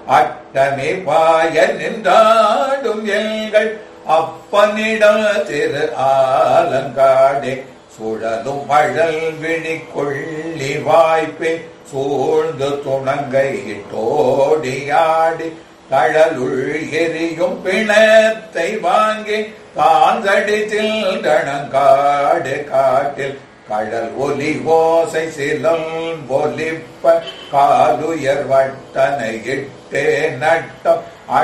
அட்டமே பாய நின்றாடும் எங்கள் அப்பனிடம் திரு ஆலங்காடே சுழலும் மழல் விழி கொள்ளி வாய்ப்பில் சூழ்ந்து துணங்கை இட்டோடியாடி தழலுள் எரியும் பிணத்தை வாங்கி காந்தடித்தில் கணங்காடு காட்டில் கடல் ஒலி ஓசை சிலம் ஒலிப்ப காலுயர் வட்டனை இட்டே நட்டம்